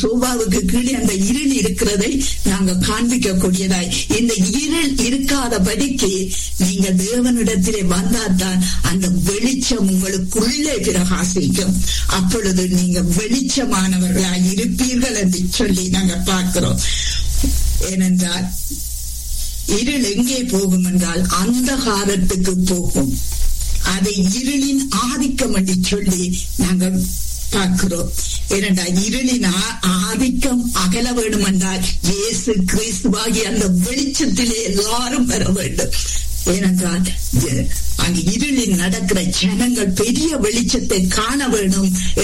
சோபாவுக்கு கீழே அந்த இருள் இருக்கிறதை நாங்க காண்பிக்க கூடியதாய் இந்த இருள் இருக்காதபடிக்கு நீங்க தேவனிடத்திலே வந்தால்தான் அந்த வெளிச்சம் உங்களுக்குள்ளே பிரகாசிக்கும் அப்பொழுது நீங்க வெளிச்சமானவர்களாய் இருப்பீர்கள் என்று சொல்லி நாங்க பார்க்கிறோம் ஏனென்றால் இருள் எங்கே போகும் என்றால் அந்தகாரத்துக்கு போகும் அதை இருளின் ஆதிக்கம் என்று சொல்லி நாங்கள் பார்க்கிறோம் ஏனென்றா இருளின் ஆதிக்கம் அகல வேண்டும் என்றால் இயேசு கிறிஸ்துவாகி அந்த வெளிச்சத்திலே எல்லாரும் பெற வேண்டும் ஏனென்றால் அங்கு இருளில் நடக்கிற ஜனங்கள் பெரிய வெளிச்சத்தை காண வேண்டும்